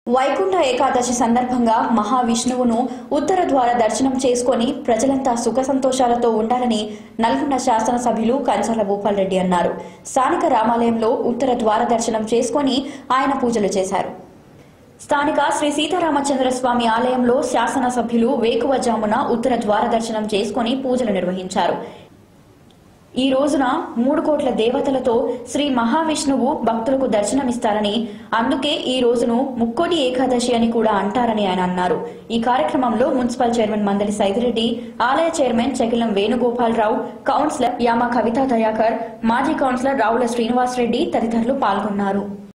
వైకుంఠ ఏకాదశి సందర్భంగా మహావిష్ణువును ఉత్తర ద్వార దర్శనం చేసుకొని ప్రజలంతా సుఖ సంతోషాలతో ఉండాలని నల్గొండ శాసనసభ్యులు కంచాల భూపాల్ రెడ్డి అన్నారు స్థానిక రామాలయంలో ఉత్తర ద్వార దర్శనం చేసుకొని ఆయన పూజలు చేశారు స్థానిక శ్రీ సీతారామచంద్ర స్వామి ఆలయంలో శాసనసభ్యులు వేకువజామున ఉత్తర ద్వార దర్శనం చేసుకొని పూజలు నిర్వహించారు ఈ రోజున మూడు కోట్ల దేవతలతో శ్రీ మహావిష్ణువు భక్తులకు దర్శనమిస్తారని అందుకే ఈ రోజును ముక్కోటి ఏకాదశి అని కూడా అంటారని ఆయన అన్నారు ఈ కార్యక్రమంలో మున్సిపల్ చైర్మన్ మందలి సైదిరెడ్డి ఆలయ చైర్మన్ చకిలం వేణుగోపాలరావు కౌన్సిలర్ యామ కవితా దయాకర్ మాజీ కౌన్సిలర్ రావుల శ్రీనివాసరెడ్డి తదితరులు పాల్గొన్నారు